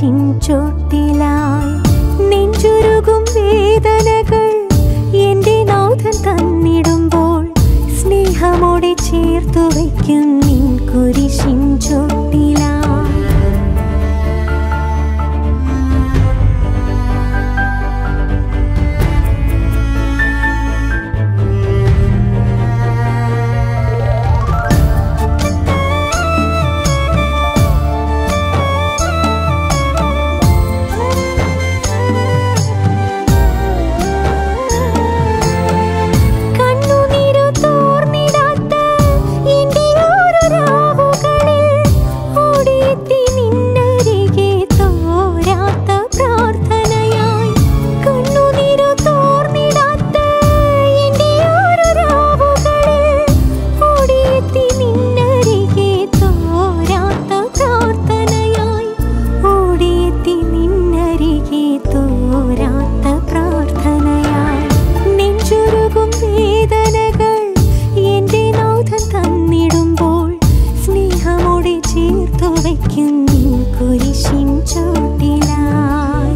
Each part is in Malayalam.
കുരിശിൻ ചോട്ടിലായി നെഞ്ചുരുകും വേദനകൾ എന്റെ നാഥൻ തന്നിടുമ്പോൾ സ്നേഹമോടെ ചേർത്തു വയ്ക്കും നിൻ കുരിശിൻ ചോട്ടിലായി കണ്ണുനീരു തോർന്നിടാത്ത എന്റെ ഓരോ രാവുകളിൽ ഓടിയെത്തി നിന്നരികെ തോരാത്ത പ്രാർത്ഥനയായി കണ്ണുനീരു തോർന്നിടാത്ത എന്റെ ഓരോ രാവുകളിൽ ഓടിയെത്തി നിന്നരികെ തോരാത്ത പ്രാർത്ഥനയായി ഓടിയെത്തി നിന്നരികെ തോരാത്ത പ്രാർത്ഥനയായി നെഞ്ചുരുകും വേദനകൾ എന്റെ നാഥൻ തന്നിടുമ്പോൾ സ്നേഹമോടെ ചേർത്തു വയ്ക്കും നിൻ കുരിശിൻ ചോട്ടിലായി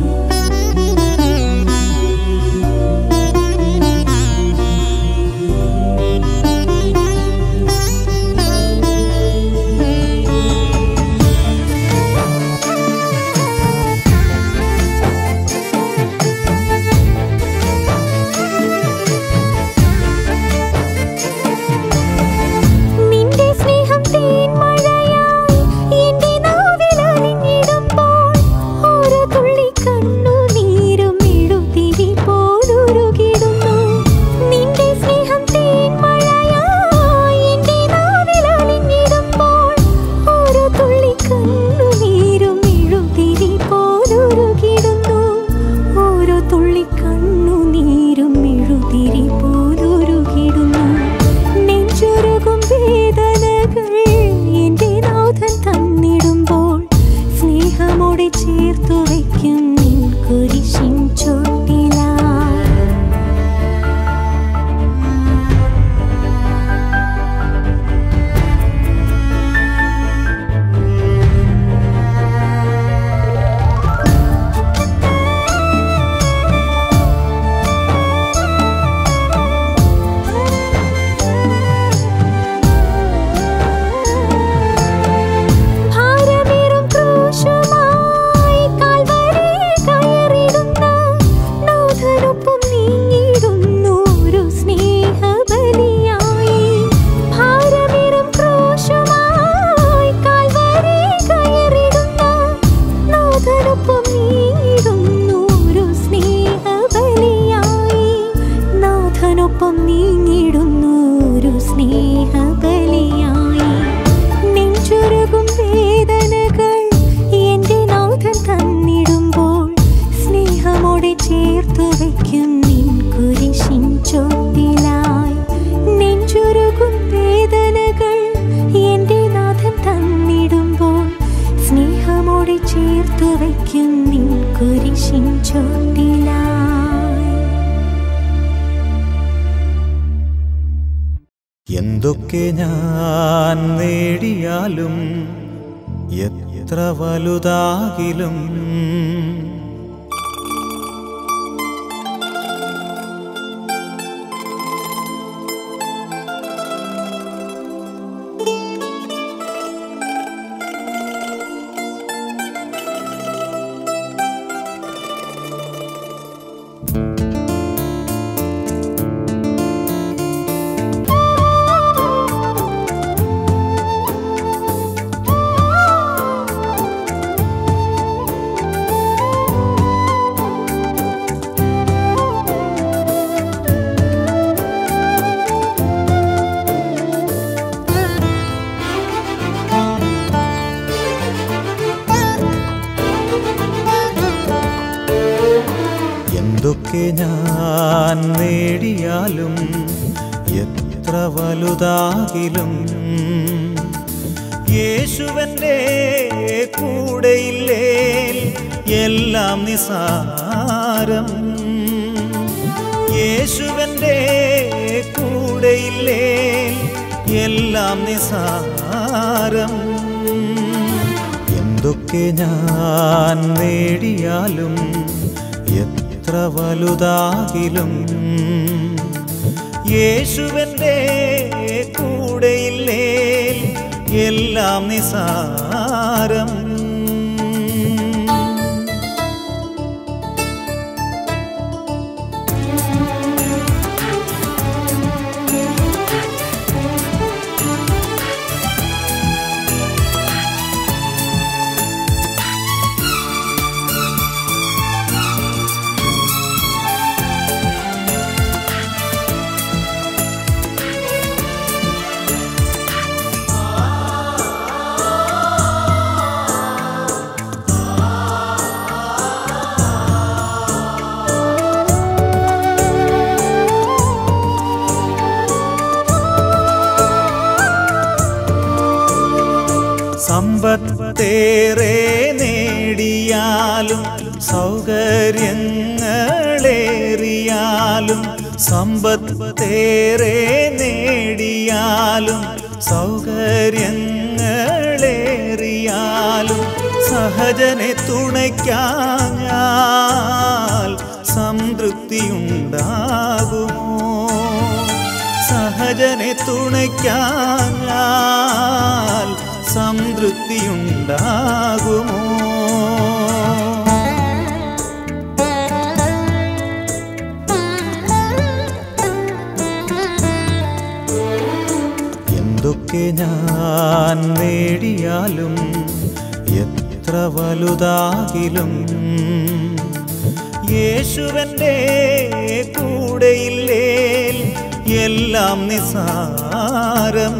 നിന്റെ സ്നേഹം തേൻമഴയായി എന്റെ നാവിൽ അലിഞ്ഞിടുമ്പോൾ ഓരോ തുള്ളി കണ്ണുനീരും എഴുതിരി പോലുരുകിടുന്നു നിന്റെ സ്നേഹം തേൻമഴയായി എന്റെ നാവിൽ അലിഞ്ഞിടുമ്പോൾ ഓരോ തുള്ളി കണ്ണുനീരും എഴുതിരി പോലുരുകിടുന്നു ഓരോ തുള്ളി കണ്ണുനീരും എഴുതിരി പോലുരുകിടുന്നു നെഞ്ചുരുകും വേദനകൾ എന്റെ നാഥൻ തന്നിടുമ്പോൾ സ്നേഹമോടെ ചേർത്തു വയ്ക്കും നിൻ കുരിശിൻ ചോട്ടിലായി ഭാരമേറും ക്രൂശുമായി കാൽവരിയിൽ കയറിടുന്ന നാഥനൊപ്പം നീങ്ങിടുന്നു ഒരു സ്നേഹബലിയായി. ഭാരമേറും ക്രൂശുമായി കാൽവരിയിൽ കയറിടുന്ന നാഥനൊപ്പം നീങ്ങിടുന്നു ഒരു സ്നേഹബലിയായി. നാഥനൊപ്പം നീങ്ങിടുന്നു ഒരു സ്നേഹബലിയായി നെഞ്ചുരുകും വേദനകൾ എന്റെ നാഥൻ തന്നിടുമ്പോൾ സ്നേഹമോടെ ചേർത്തു വയ്ക്കും നിൻ കുരിശിൻ ചോട്ടിലായി നെഞ്ചുരുകും വേദനകൾ എന്റെ നാഥൻ തന്നിടുമ്പോൾ സ്നേഹമോടെ ചേർത്തു വയ്ക്കും നിൻ കുരിശിൻ ചോട്ടിലായി എന്തൊക്കെ ഞാൻ നേടിയാലും എത്ര വലുതാകിലും എന്തൊക്കെ ഞാൻ നേടിയാലും എത്ര വലുതാകിലും യേശുവന്റെ കൂടെയില്ലേ എല്ലാം നിസാരം യേശുവന്റെ കൂടെയില്ലേ എല്ലാം നിസാരം എന്തൊക്കെ ഞാൻ നേടിയാലും എത്ര വലുതാകിലും യേശുവന്റെ കൂടെയില്ലേ എല്ലാം നിസാരം സമ്പത്തേറെ നേടിയാലും സൗകര്യങ്ങളേറിയാലും സമ്പത്തേറെ നേടിയാലും സൗകര്യങ്ങളേറിയാലും സഹജനെ തുണയ്ക്കാഞ്ഞാൽ സംതൃപ്തിയുണ്ടാകുമോ സഹജനെ തുണയ്ക്കാഞ്ഞാൽ സംതൃപ്തിയുണ്ടാകുമോ എന്തൊക്കെ ഞാൻ നേടിയാലും എത്ര വലുതാകിലും യേശുവന്റെ കൂടെയില്ലേ എല്ലാം നിസാരം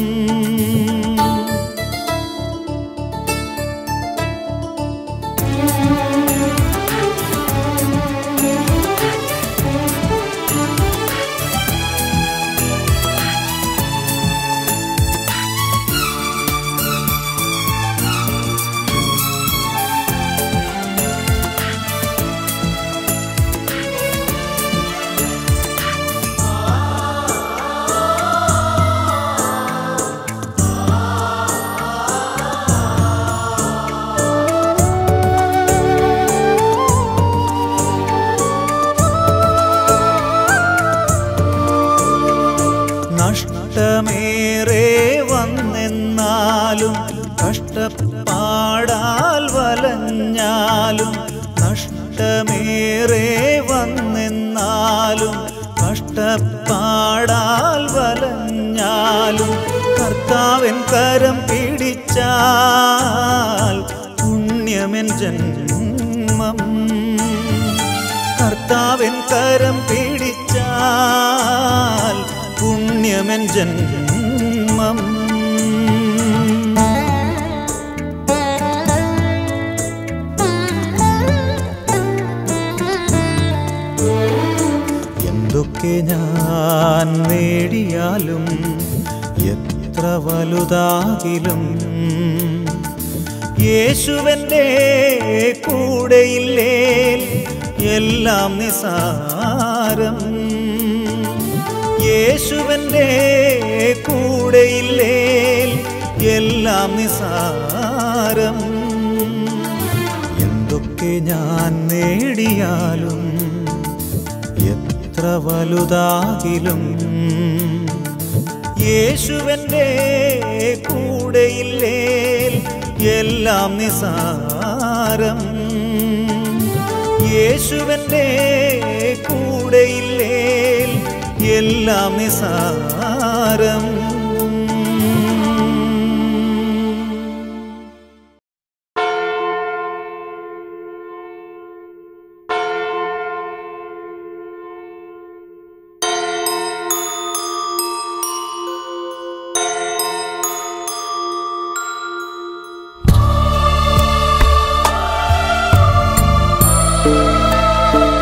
നഷ്ടമേറെ വന്നെന്നാലും കഷ്ടപ്പാടാൽ വലഞ്ഞാലും നഷ്ടമേറെ വന്നെന്നാലും കഷ്ടപ്പാടാൽ വലഞ്ഞാലും കർത്താവൻ കരം പിടിച്ചാൽ പുണ്യമെൻ ജന്മം കർത്താവൻ കരം പിടിച്ചാൽ പുണ്യമെൻ ജന്മം എന്തൊക്കെ ഞാൻ നേടിയാലും എത്ര വലുതാകിലും യേശുവന്റെ കൂടെയില്ലേ എല്ലാം നിസാരം യേശുവന്റെ കൂടെയില്ലേ എല്ലാം നിസാരം എന്തൊക്കെ ഞാൻ നേടിയാലും എത്ര വലുതാകിലും യേശുവന്റെ കൂടെയില്ലേ എല്ലാം നിസാരം യേശുവന്റെ കൂടെയില്ലേ എല്ലാം നിസാരം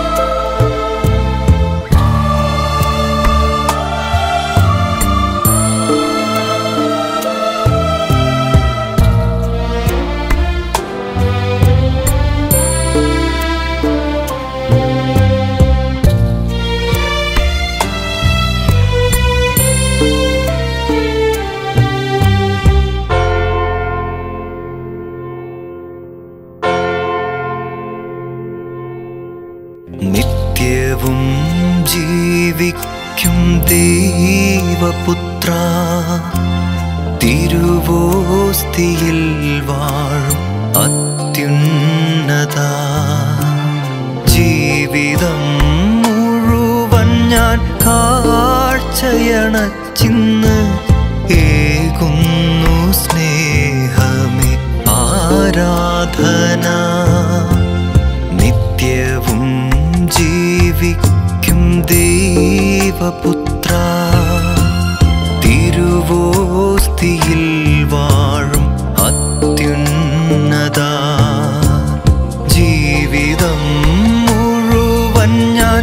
യേശുവേ നിത്യവും ജീവിക്കും ദൈവപുത്ര തിരുവോസ്തിയിൽ വാഴും അത്യുന്നത ജീവിതം മുഴുവൻ ഞാൻ കാഴ്ചയണച്ചിന്ന് ഏകുന്നു സ്നേഹമേ ആരാധന നിത്യവും ജീവിക്കും ദൈവപുത്ര തിരുവോസ്തിയിൽ വാഴും അത്യുന്നത ജീവിതം മുഴുവൻ ഞാൻ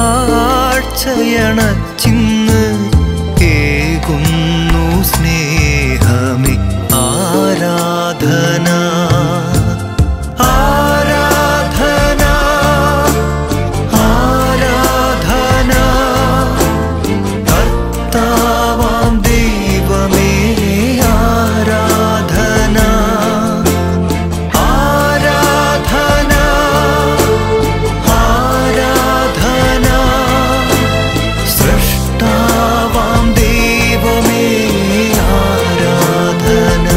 കാഴ്ചയണച്ചിന്ന് ഏകുന്നു സ്നേഹമേ ആരാധന ആരാധന ആരാധന കർത്താവാം ദൈവമേ ആരാധന ആരാധന ആരാധന സൃഷ്ടാവാം ദൈവമേ ആരാധന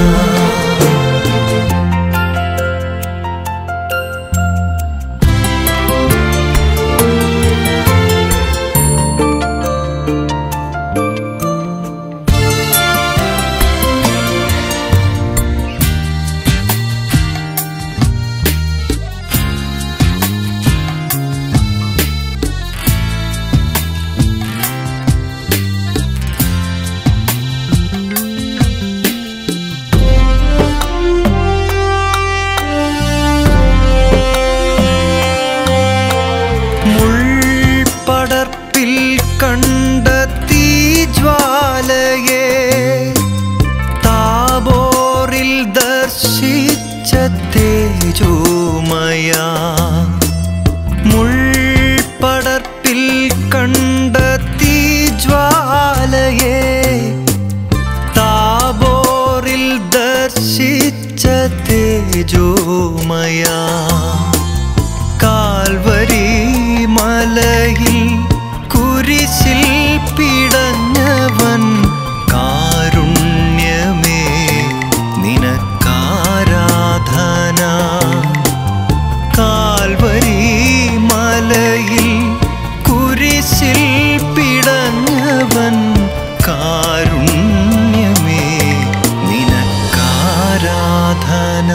മുൾപടർപ്പിൽ കണ്ട തീജ്വാലയെ താബോറിൽ ദർശിച്ച തേജോമയ മുൾപടർപ്പിൽ കണ്ട തീജ്വാലയെ താബോറിൽ ദർശിച്ച തേജോമയ കാൽവരി മലയിൽ കുരിശിൽ പിടഞ്ഞവൻ കാരുണ്യമേ നിനക്കാരാധന കാൽവരി മലയിൽ കുരിശിൽ പിടഞ്ഞവൻ കാരുണ്യമേ നിനക്കാരാധന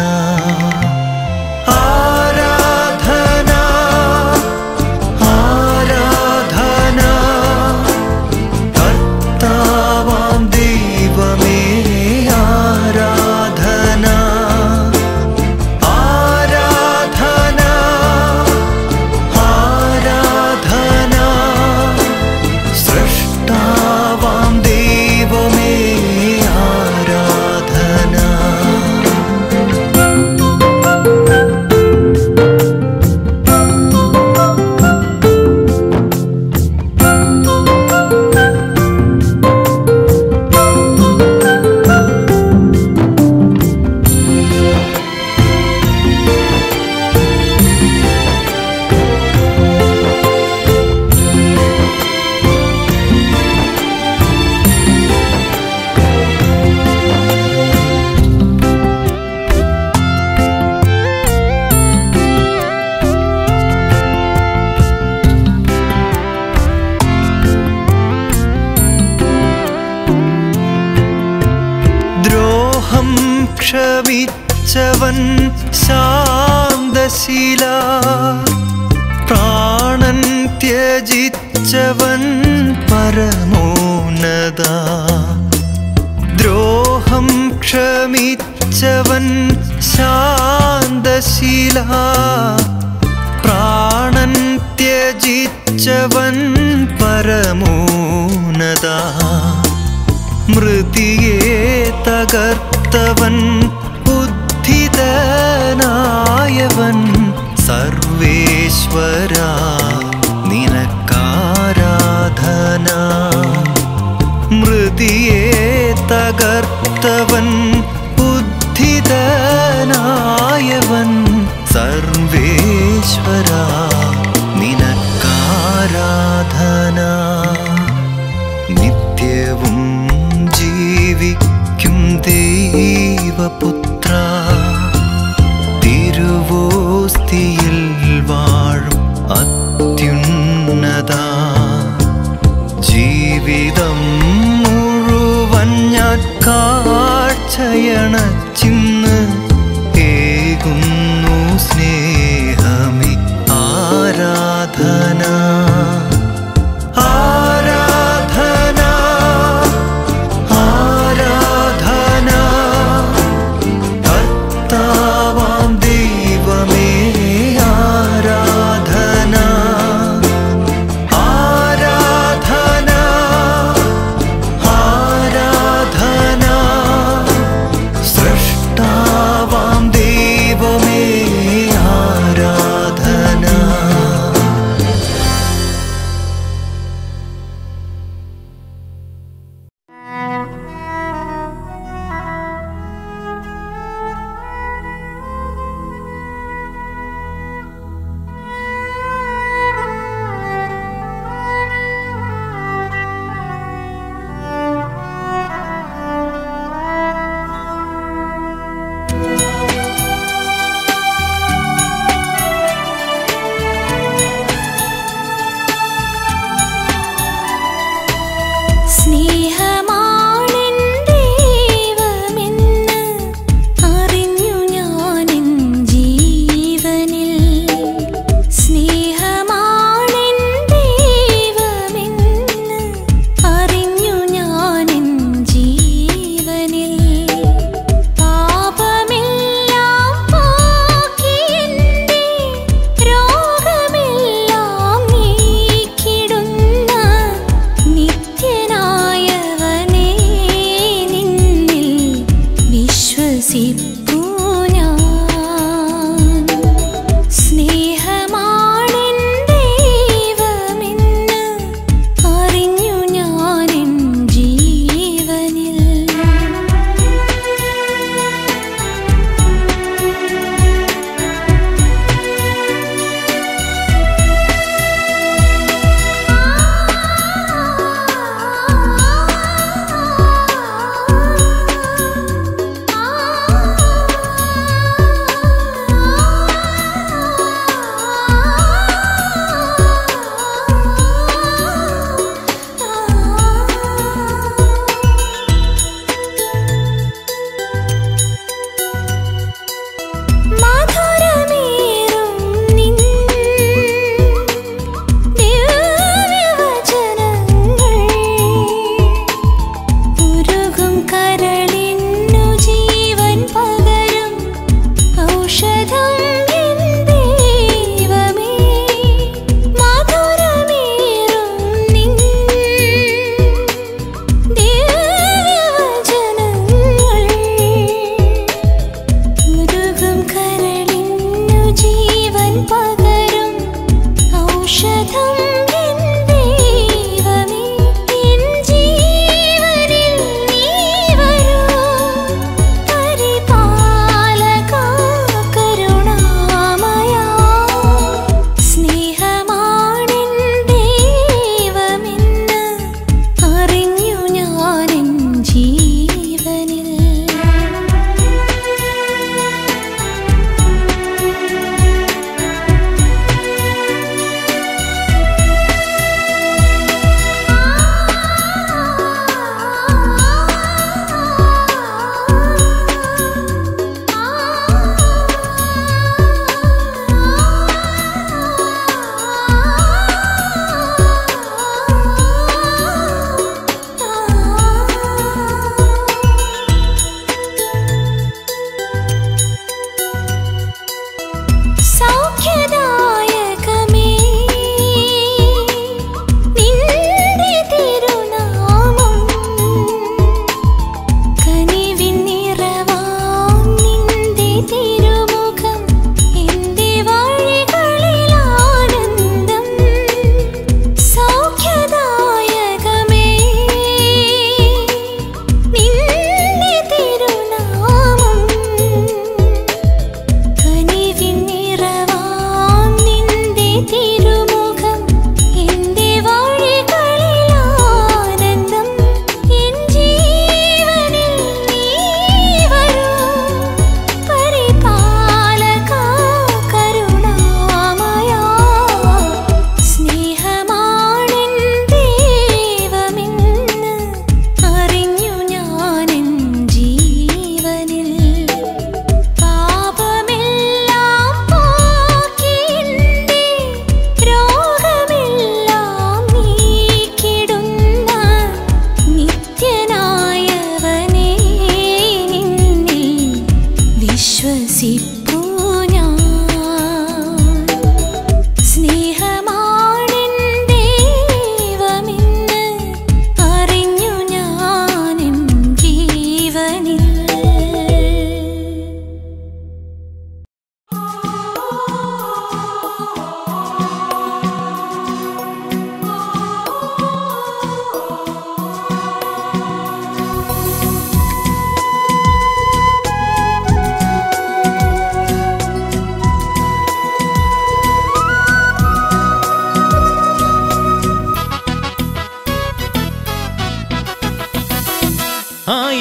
ആരാധന ആരാധന കർത്താവാം ദൈവമേ ആരാധന ആരാധന ആരാധന സൃഷ്ടാവാം ദൈവമേ ആരാധന ദ്രോഹം ക്ഷമിച്ചവൻ ശാന്തശീല പ്രാണൻ ത്യജിച്ചവൻ പരമോന്നത ദ്രോഹം ക്ഷമിച്ചവൻ ശാന്തശീല പ്രാണൻ ത്യജിച്ചവൻ പരമോന്നത മൃതിയെ തകർത്തവൻ ബുദ്ധിതനായവൻ സർവേശ്വര നിനക്കാരാധന മൃതിയെ തകർത്തവൻ ബുദ്ധിതനായവൻ സർവേശ്വര നിനക്കാരാധന ഹൃദയമലയണച്ചിന്ന് ഏകുന്നു സ്നേഹമേ ആരാധന ആരാധന ആരാധന കർത്താവാം ദൈവമേ ആരാധന ആരാധന ആരാധന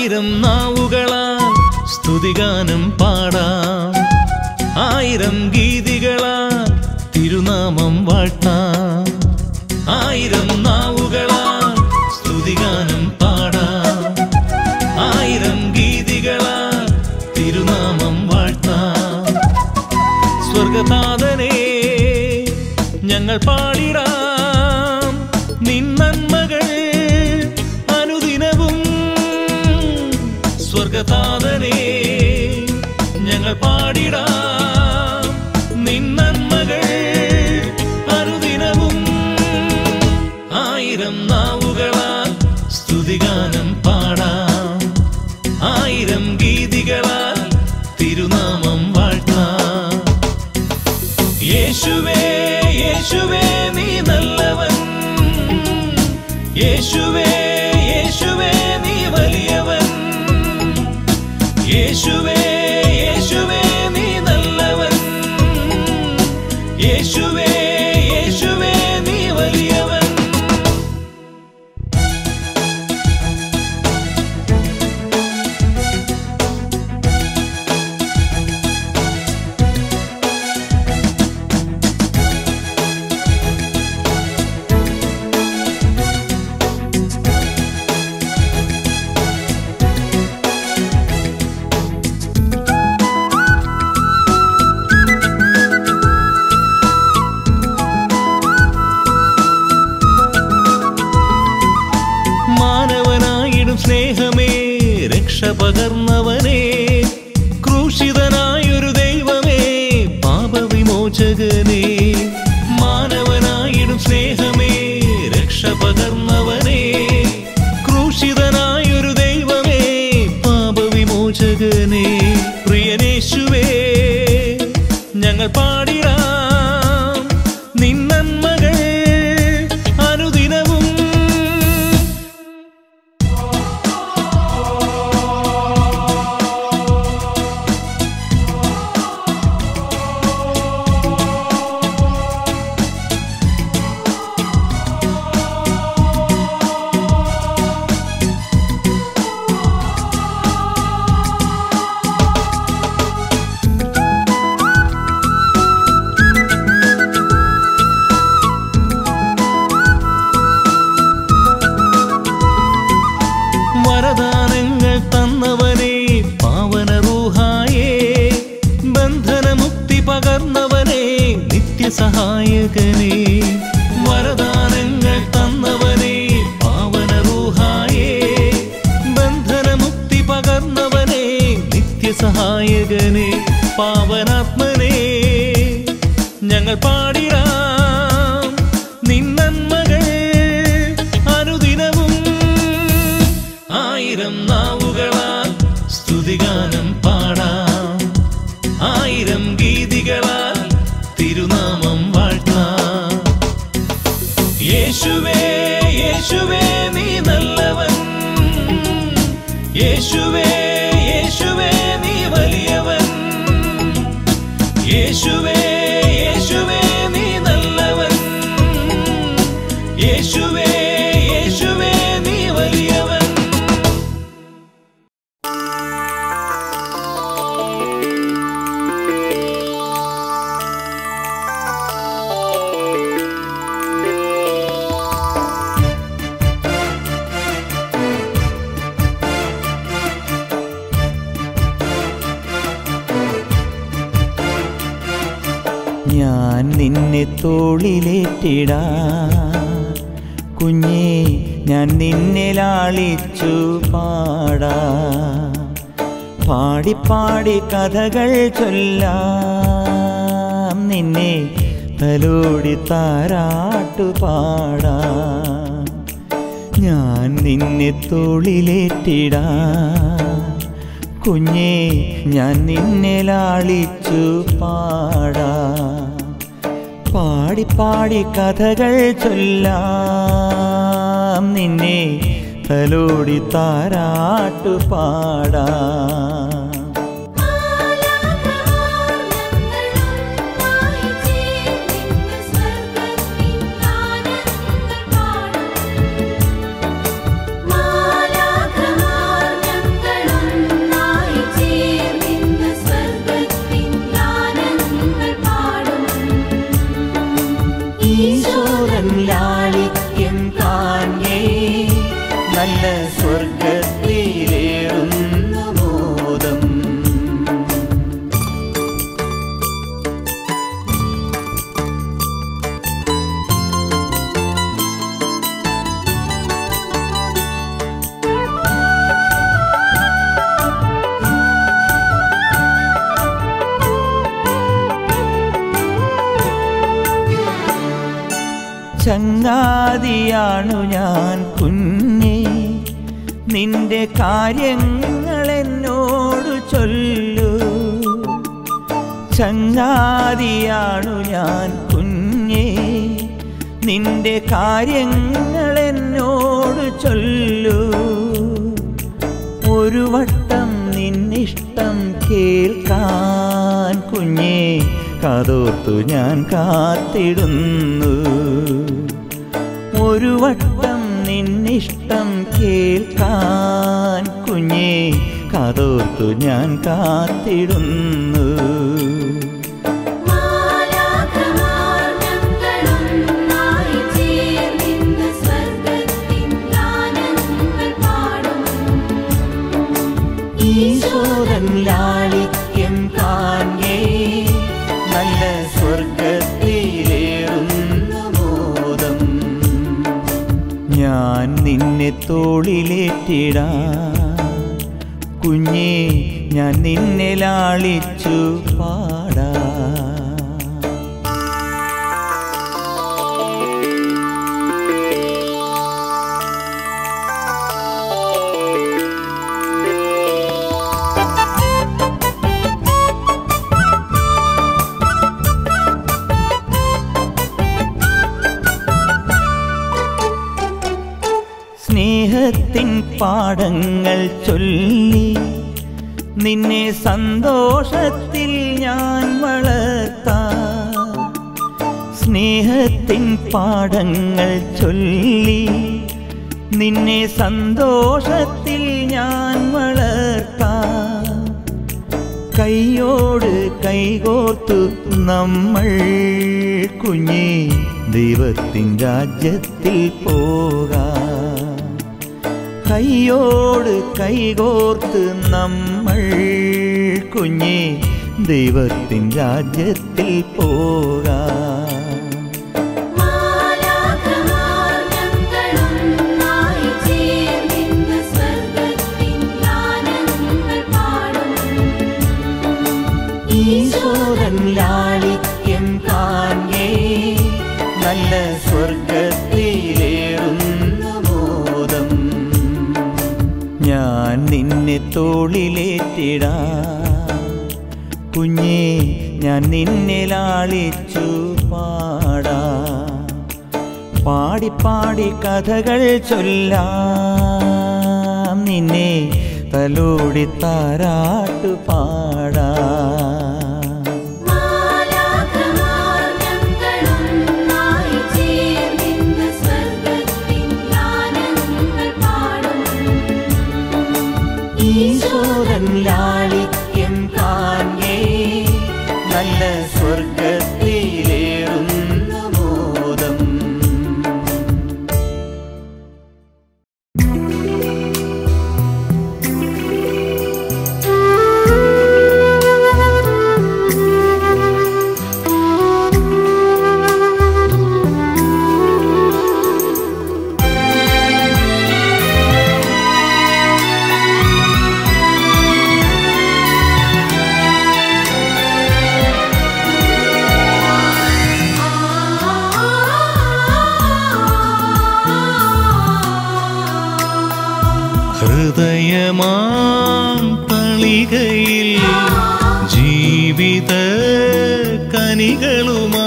ആയിരം നാവുകളാൽ സ്തുതിഗാനം പാടാം ആയിരം ഗീതികളാൽ തിരുനാമം വാഴ്ത്താം ആയിരം നാവുകളാൽ സ്തുതിഗാനം പാടാം ആയിരം ഗീതികളാൽ തിരുനാമം വാഴ്ത്താം സ്വർഗനാഥനെ ഞങ്ങൾ പാടിടാം നിൻ നന്മകൾ അനുദിനവും സ്വർഗനാഥനെ ഞങ്ങൾ പാടിടാം നിൻ നന്മകൾ അനുദിനവും ആയിരം നാവുകളാൽ സ്തുതിഗാനം പാടാം ആയിരം ഗീതികളാൽ തിരുനാമം വാഴ്ത്താം യേശുവേ യേശുവേ നീ നല്ലവൻ യേശുവേ യേശുവേ നീ വലിയവൻ യേശുവേ യേശുവേ നീ നല്ലവൻ യേശുവേ യേശുവേ നീ വലിയവൻ മാനവനായിടും സ്നേഹമേ രക്ഷ പകർന്നവനേ ക്രൂശിതനായൊരു ദൈവമേ പാപവിമോചകനേ മാനവനായിടും സ്നേഹമേ രക്ഷ പകർന്നവനേ ക്രൂശിതനായൊരു ദൈവമേ പാപവിമോചകനേ പ്രിയനേശുവേ ഞങ്ങൾ പാടിടാം നിൻ നന്മകൾ അനുദിനവും വരദാനങ്ങൾ തന്നവനെ പാവന റൂഹായേ ബന്ധനമുക്തി പകർന്നവനെ നിത്യസഹായകനെ വരദാനങ്ങൾ തന്നവനെ പാവന റൂഹായേ ബന്ധനമുക്തി പകർന്നവനെ നിത്യസഹായകനെ പാവനാത്മനെ ഞങ്ങൾ പാടിടാം നിൻ നന്മകൾ അനുദിനവും ആയിരം നാവുകളാൽ സ്തുതിഗാനം പാടാം ആയിരം ഗീതികളാൽ തിരുനാമം വാഴ്ത്താം യേശുവേ യേശുവേ നീ നല്ലവൻ യേശുവേ യേശുവേ നീ വലിയവൻ യേശുവേ യേശുവേ നീ നല്ലവൻ യേശുവേ യേശുവേ നീ വലിയവൻ ഞാൻ നിന്നെ തോളിലേറ്റിടാ കുഞ്ഞേ ഞാൻ നിന്നെ ലാളിച്ചു പാടാ പാടി പാടി കഥകൾ ചൊല്ലാം നിന്നെ തലോടി താരാട്ടു പാടാ ഞാൻ നിന്നെ തോളിലേറ്റിടാ കുഞ്ഞേ ഞാൻ നിന്നെ ലാളിച്ചു പാടാ പാടി പാടി കഥകൾ ചൊല്ലാം നിന്നെ തലോടി താരാട്ടു പാടാ മാലാഖമാർ ഞങ്ങൾ നല്ല സ്വർഗത്തിലേറുന്നു മോദം ചങ്ങാതിയാണു ഞാൻ കുഞ്ഞേ നിന്റെ കാര്യങ്ങൾ എന്നോട് ചൊല്ലൂ ചങ്ങാതിയാണു ഞാൻ കുഞ്ഞേ നിന്റെ കാര്യങ്ങൾ എന്നോട് ചൊല്ലൂ ഒരു വട്ടം നിന്നിഷ്ടം കേൾക്കാൻ കുഞ്ഞേ കാതോർത്തു ഞാൻ കാത്തിടുന്നു ഒരു വട്ടം നിന്നിഷ്ടം കേൾക്കാൻ കുഞ്ഞേ കാതോർത്തു ഞാൻ കാത്തിടുന്നു മാലാഖമാർ ഞങ്ങളൊന്നായി ചേർന്നിന്ന് സ്വർഗ്ഗത്തിൻ ഗാനങ്ങൾ പാടും. ഈശോദൻ ലാളിത്യം കാണേ നല്ല സ്വർഗത്തിലേറുന്നു മോദം ഞാൻ നിന്നെ തോളിലേറ്റിടാ കുഞ്ഞേ ഞാൻ നിന്നെ ലാളിച്ചു പാടാ സ്നേഹത്തിൻ പാഠങ്ങൾ ചൊല്ലി നിന്നെ സന്തോഷത്തിൽ ഞാൻ വളർത്താം സ്നേഹത്തിൻ പാഠങ്ങൾ ചൊല്ലി നിന്നെ സന്തോഷത്തിൽ ഞാൻ വളർത്താം കൈയോട് കൈകോർത്തു നമ്മൾ കുഞ്ഞേ ദൈവത്തിൻ രാജ്യത്തിൽ പോകാം കൈയോട് കൈകോർത്ത് നമ്മൾ കുഞ്ഞേ ദൈവത്തിൻ രാജ്യത്തിൽ പോകാം മാലാഖമാർ ഞങ്ങളൊന്നായി ചേർന്നിന്ന് സ്വർഗ്ഗത്തിൻ ഗാനങ്ങൾ പാടും. ഈശോരൻ ലാളിത്യം കാണേ നല്ല സ്വർഗത്തിലേറുന്നു മോദം ഞാൻ നിന്നെ തോളിലേറ്റിടാ കുഞ്ഞേ ഞാൻ നിന്നെ ലാളിച്ചു പാടാ പാടി പാടി കഥകൾ ചൊല്ലാം നിന്നെ തലോടി താരാട്ടു പാടാ മാലാഖമാർ ഞങ്ങളൊന്നായി ചേർന്നിന്ന് സ്വർഗ്ഗത്തിൻ ഗാനങ്ങൾ പാടും. ഈശോരൻ ലാളിത്യം കാണേ നല്ല സ്വർഗത്തിലേറുന്നു മോദം ഹൃദയമാം തളികയിൽ ജീവിത കനികളുമാ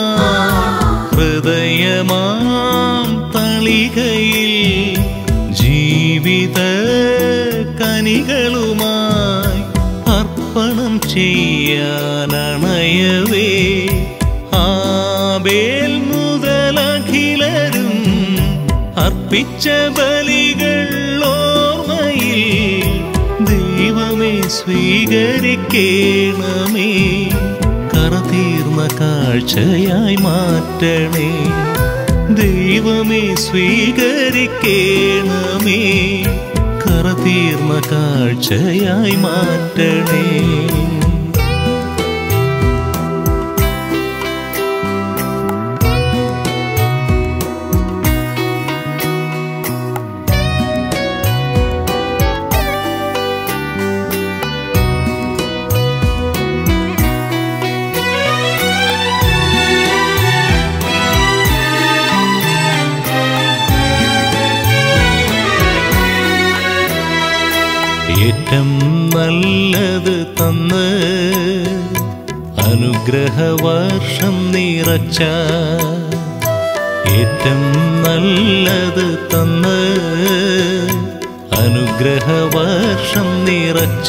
ഹൃദയമാം തളികയിൽ ജീവിത കനികളുമായി അർപ്പണം ചെയ്യാനണയവേ ആബേൽ മുതലഖിലരും അർപ്പിച്ച ബലികൾ ഓർമ്മയിൽ ദൈവമേ സ്വീകരിക്കേണമേ കറതീർന്ന കാഴ്ചയായി മാറ്റണേ ദൈവമേ സ്വീകരിക്കേണമേ കറതീർന്ന കാഴ്ചയായി മാറ്റണേ ഏറ്റം നല്ലത് തന്ന് അനുഗ്രഹവർഷം നിറച്ച ഏറ്റം നല്ലത് തന്ന് അനുഗ്രഹവർഷം നിറച്ച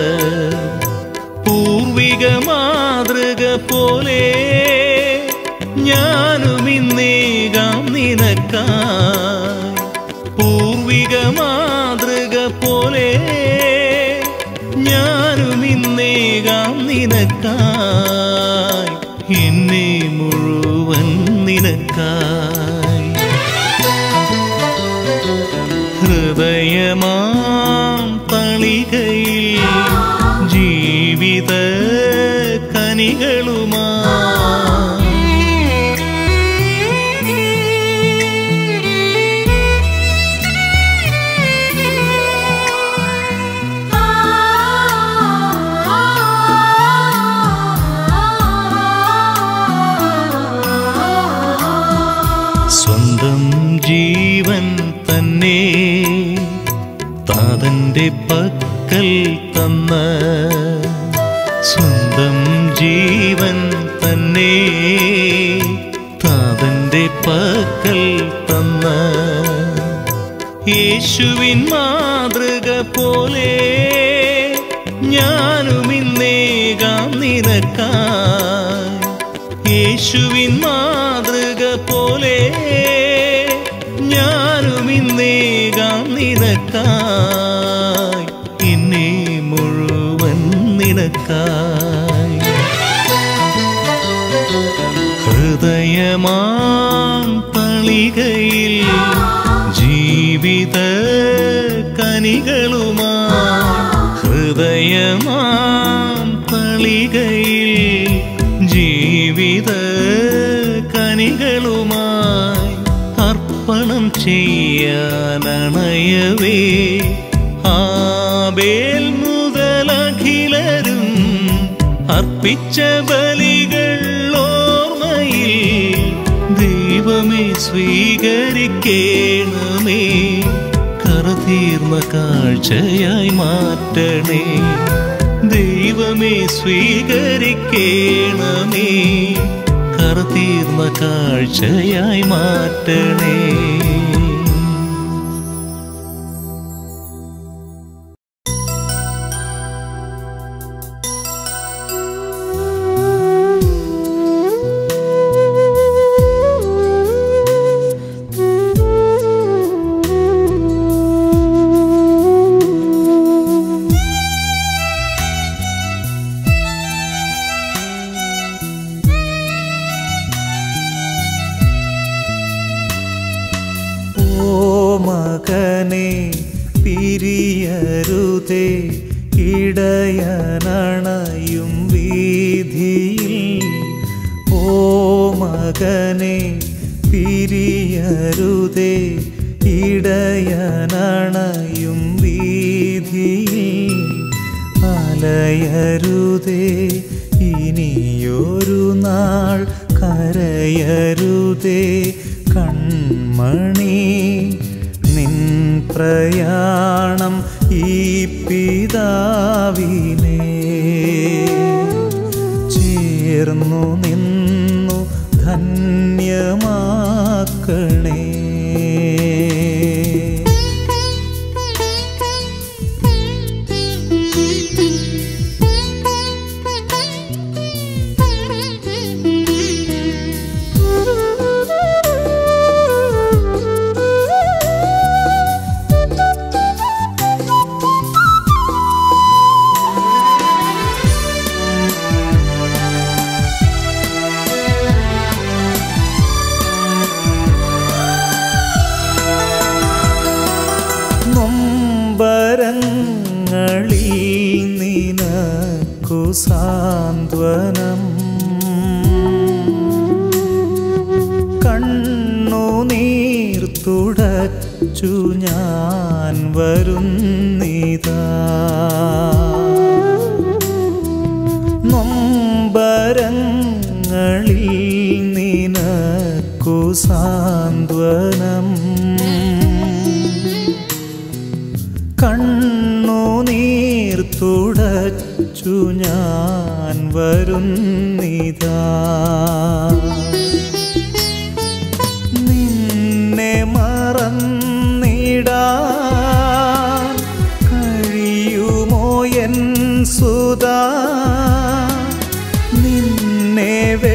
പൂർവിക മാതൃക പോലെ ഞാനും ഇന്നേകാം നിനക്കായി പൂർവിക മാതൃക പോലെ ഞാനും ഇന്നേകാം നിനക്കായി എന്നെ മുഴുവൻ നിനക്കായി ഹൃദയമാം തളികയിൽ ജീവിത കനികളുമാ സ്വന്തം ജീവൻ തന്നെ താതന്റെ പക്കൽ തന്ന സ്വന്തം ജീവൻ തന്നെ താതന്റെ പക്കൽ തന്ന യേശുവിൻ മാതൃക പോലെ ഞാനും ഇന്നേകാം നിനക്കായി യേശുവിൻ മാതൃക പോലെ ഞാനും ഇന്നേകാം നിനക്കായി എന്നെ മുഴുവൻ നിനക്കായി ഹൃദയമാം തളികയിൽ ജീവിത കനികളുമാ ഹൃദയമാം തളികയിൽ ജീവിത കനികളുമായി അർപ്പണം ചെയ്യാനണയവേ ആബേൽ മുതലഖിലരും അർപ്പിച്ച ബലികൾ ഓർമ്മയിൽ ദൈവമേ സ്വീകരിക്കേണമേ കറതീർന്ന കാഴ്ചയായി മാറ്റണേ ദൈവമേ സ്വീകരിക്കേണമേ കറതീർന്ന കാഴ്ചയായി മാറ്റണേ ഓ മകനെ പിരിയരുതേ ഇടയനണയും വീതിയിൽ ഓ മകനെ പിരിയരുതേ ഇടയനണയും വീതിയിൽ അലയരുതേ ഇനിയൊരു നാൾ കരയരുതേ കൺമണി നിൻ പ്രയാണം ഈ പിതാവിനെ ചേർന്നു നിന്നു ധന്യമാക്കണേ ആ കണ്ണുനീർ തുടച്ചു ഞാൻ വരുന്നിതാ നൊമ്പരങ്ങളിൽ നിനക്കു സാന്ത്വനം കണ്ണുനീർ തുടച്ചു ഞാൻ വരുന്നിതാ നിന്നെ മറന്നിടാൻ കഴിയുമോ എൻ സുതാ നിന്നെ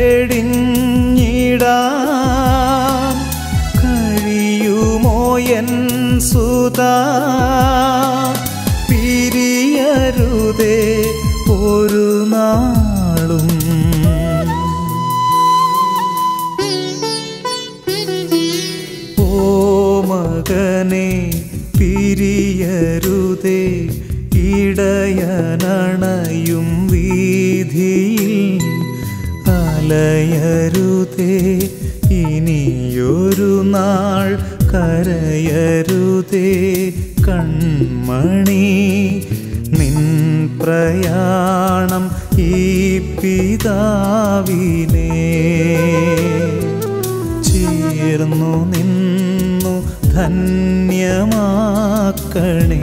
വെടിഞ്ഞിടാൻ കഴിയുമോ എൻ സുതാ പിരിയരുതേ ഒരു നാളും ഓ മകനെ പിരിയരുതേ ഇടയനണയും വീതിയിൽ അലയരുതേ ഇനിയൊരു നാൾ കരയരുതേ കൺമണി നിൻ പ്രയാണം ഈ പിതാവിനെ ചേർന്നു നിന്നു ധന്യമാക്കണേ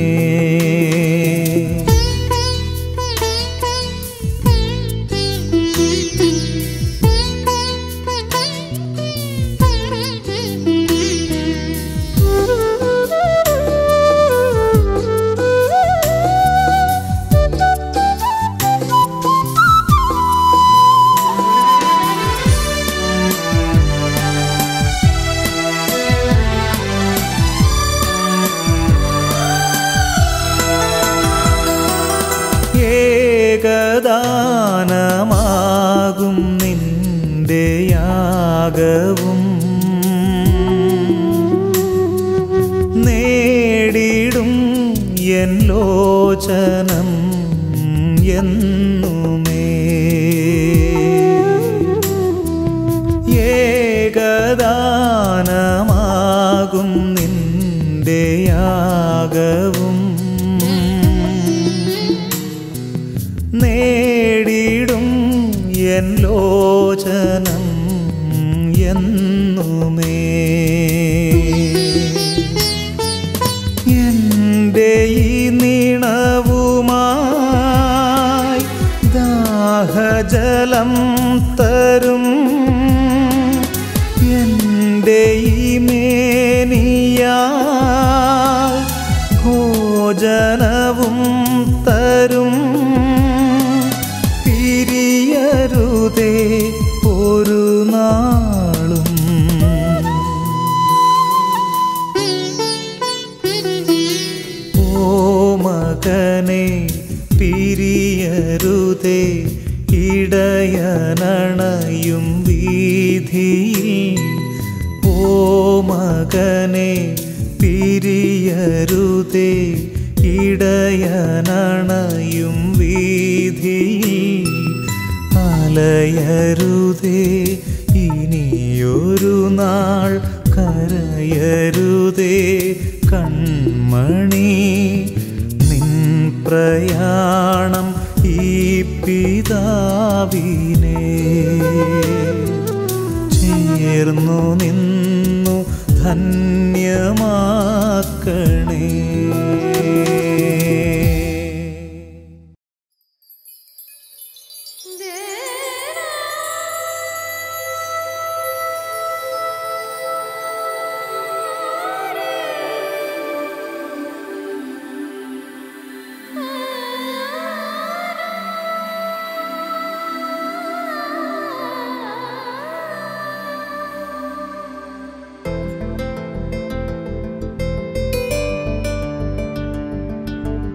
ഏകദാനമാകും നിന്റെ യാഗവും നേടിടും എൻ ലോചനം എന്നുമേ ഏകദാനമാകും നിന്റെ യാഗവും നേടിടും എൻ ലോചനം എന്നുമേ എൻ്റെ ഈ നീണവുമായി ദാഹജലം തരും എൻ്റെ ഈ മേനിയാ ഭോജനവും തരും പിരിയരുതേ ഒരു നാളും ഓ മകനെ പിരിയരുതേ ഇടയനണയും വീതിയിൽ ഓ മകനെ പിരിയരുതേ ഇടയനണയും വീതിയിൽ അലയരുതേ ഇനിയൊരു നാൾ കരയരുതേ കൺമണി നിൻ പ്രയാണം ഈ പിതാവിനെ ചേർന്നു നിന്നു ധന്യമാക്കണേ ആ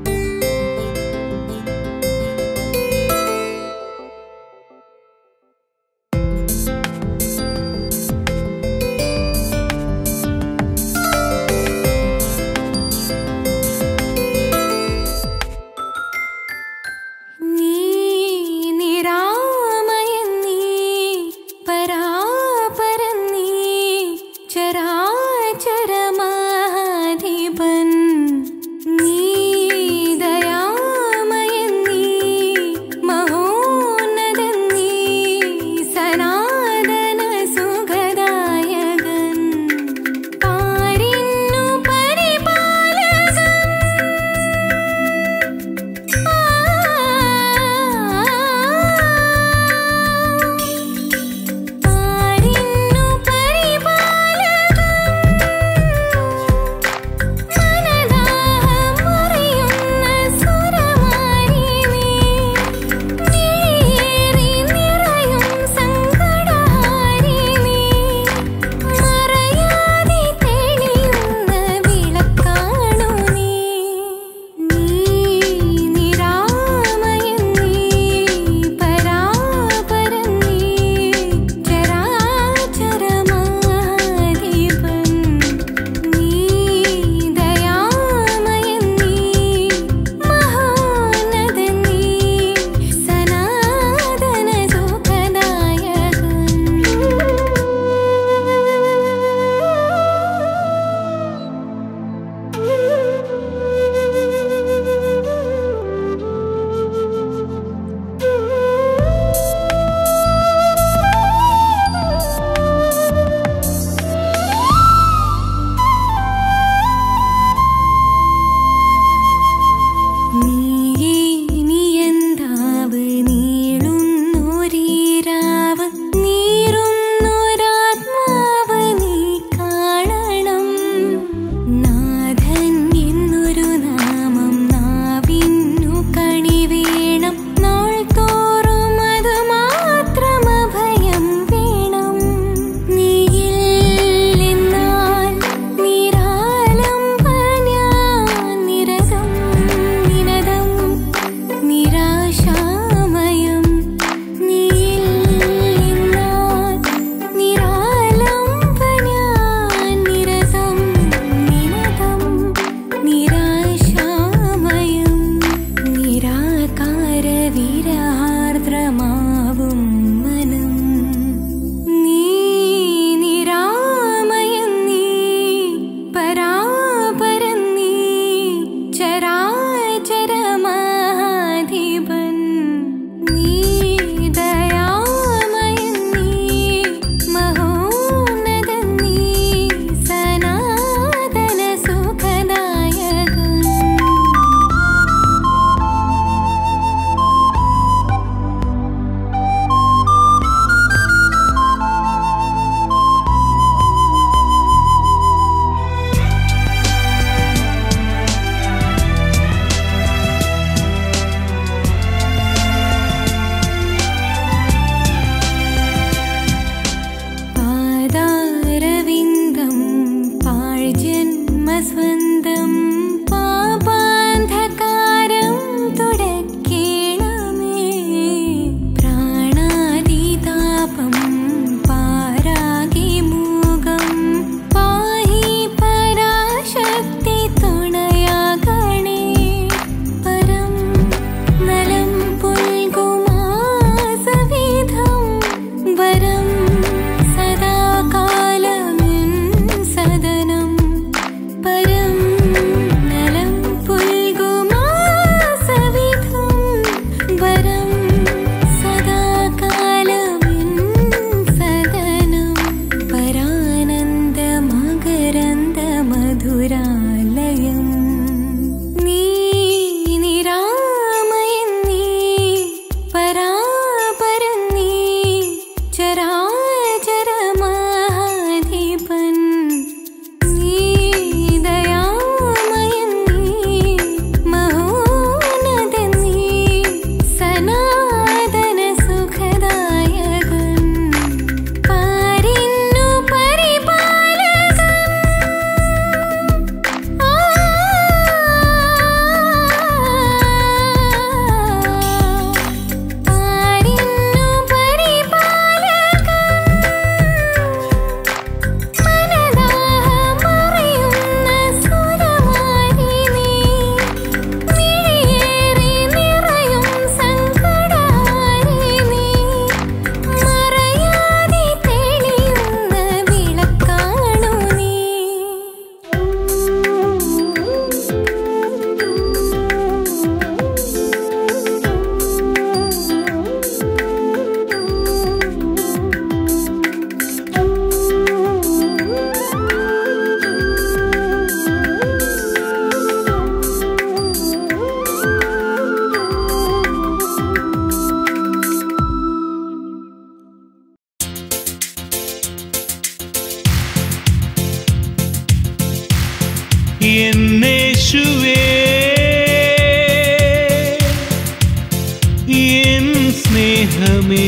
സ്നേഹമേ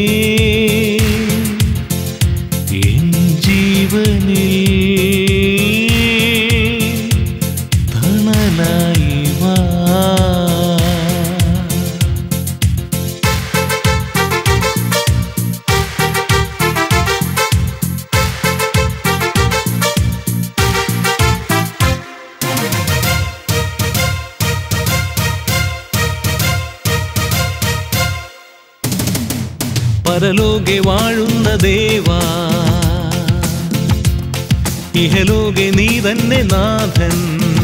എൻ ജീവനിൽ തണലായി വാ പരലോകെ വാഴുന്ന ദേവാ ഇഹലോകെ നീ തന്നെ നാഥൻ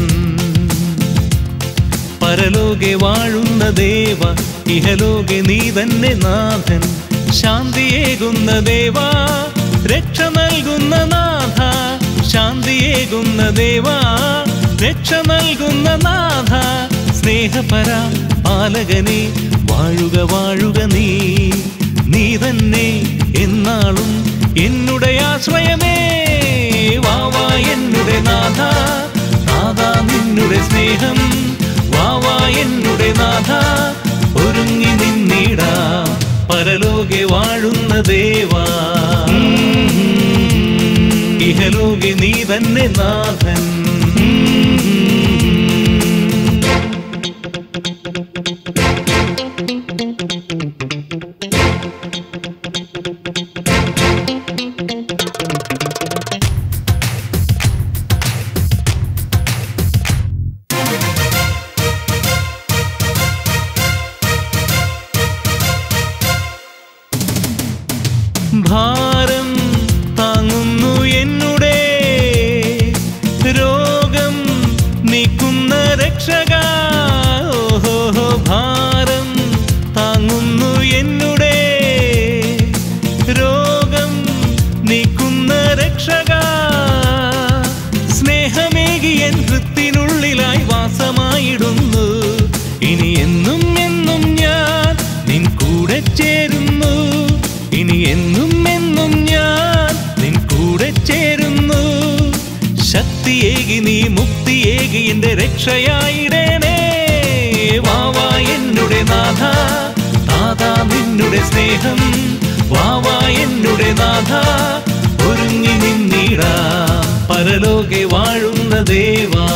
പരലോകെ വാഴുന്ന ദേവ ഇഹലോകെ നീ തന്നെ നാഥൻ ശാന്തിയേകുന്ന ദേവാ രക്ഷ നൽകുന്ന നാഥ ശാന്തിയേകുന്ന ദേവാ രക്ഷ നൽകുന്ന നാഥ സ്നേഹപര പാലകനെ വാഴുക വാഴുക നീ നീ തന്നെ എന്നാളും എന്നുടെ ആശ്രയമേ വാവാ എന്നുടെ നാഥ നാഥ നിന്നുടെ സ്നേഹം വാവാ എന്നുടെ നാഥ ഒരുങ്ങി നിന്നിടാ പരലോകെ വാഴുന്ന ദേവാ ഇഹലോകെ നീ തന്നെ നാഥൻ ഭാരം താങ്ങുന്നു എന്നുടെ രോഗം നീക്കുന്ന രക്ഷക ഓഹോ ഭാരം താങ്ങുന്നു എന്നുടെ രോഗം നീക്കുന്ന രക്ഷക സ്നേഹമേകി എൻ ഹൃത്തിനുള്ളിലായി വാസമായിടുന്നു ഇനി എന്നും എന്നും ഞാൻ നിൻ കൂടെ ചേരുന്നു ഇനി എന്നും എന്നും ഞാൻ നിൻ കൂടെ ചേരുന്നു ശക്തിയേകി നീ മുക്തിയേകി എന്റെ രക്ഷയായിടേണേ വാവാ എന്നുടെ നാഥ താതാ നിന്നുടെ സ്നേഹം വാവാ എന്നുടെ നാഥ ഒരുങ്ങി നിന്നിടാ പരലോകെ വാഴുന്ന ദേവാ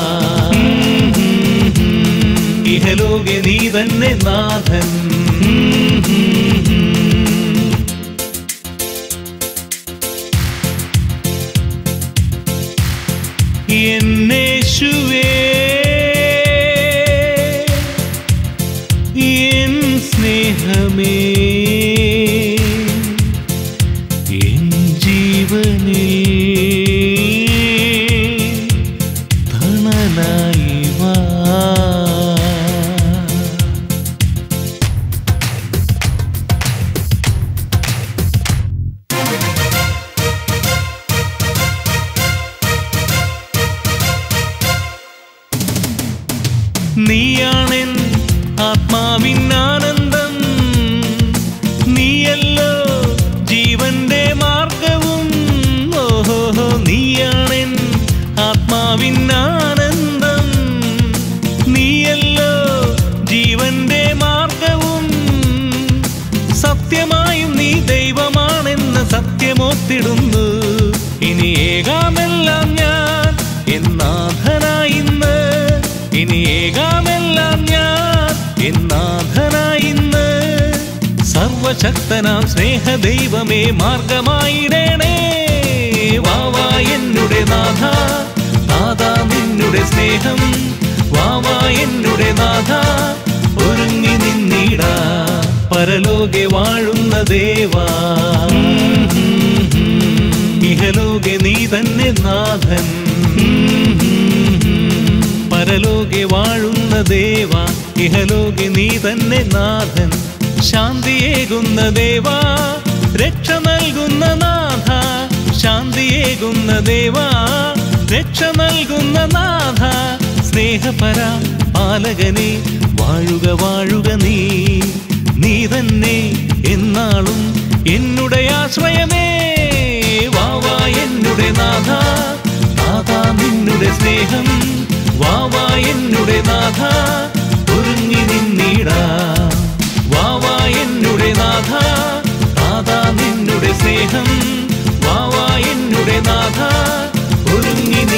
ഇഹലോകെ നീ തന്നെ നാഥൻ എന്നേശുവേ എൻ സ്നേഹമേ എൻ ജീവനിൽ തണലായി വാ നീയാണെൻ ആത്മാവിൻ ആനന്ദം നീയല്ലോ ജീവന്റെ മാർഗവും ഓഹോ നീയാണെൻ ആത്മാവിൻ ആനന്ദം നീയല്ലോ ജീവന്റെ മാർഗവും സത്യമായും നീ ദൈവമാണെന്ന് സത്യമോത്തിടുന്നു ഇനി ഏകാമെല്ലാം ഞാൻ എന്നാഥനായിന്ന് ഇനി ഏകാമെല്ലാം ഞാൻ എന്നാഥനായിന്ന് സർവശക്തനാം സ്നേഹ ദൈവമേ മാർഗമായിടേണേ വാവാ എന്നുടെ നാഥ താതാ നിന്നുടെ സ്നേഹം വാവാ എന്നുടെ നാഥ ഒരുങ്ങി നിന്നിടാ പരലോകെ വാഴുന്ന ദേവാ ഇഹലോകെ നീ തന്നെ നാഥൻ പരലോകെ വാഴുന്ന ദേവ ഇഹലോകെ നീ തന്നെ നാഥൻ ശാന്തിയേകുന്ന ദേവാ രക്ഷ നൽകുന്ന നാഥ ശാന്തിയേകുന്ന ദേവാ രക്ഷ നൽകുന്ന നാഥ സ്നേഹപര പാലകനെ വാഴുക വാഴുക നീ നീ തന്നെ എന്നാളും എന്നുടെ ആശ്രയമേ വാവാ എന്നുടെ നാഥ നാഥാ നിന്നുടെ സ്നേഹം വാവാ എന്നുടെ നാഥ ഒരുങ്ങി നിന്നിടാ വാവാ എന്നുടെ നാഥ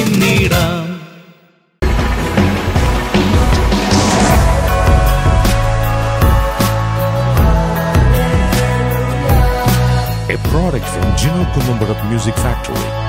നിന്നിടാം a product from Gino Columbarat Music Factory.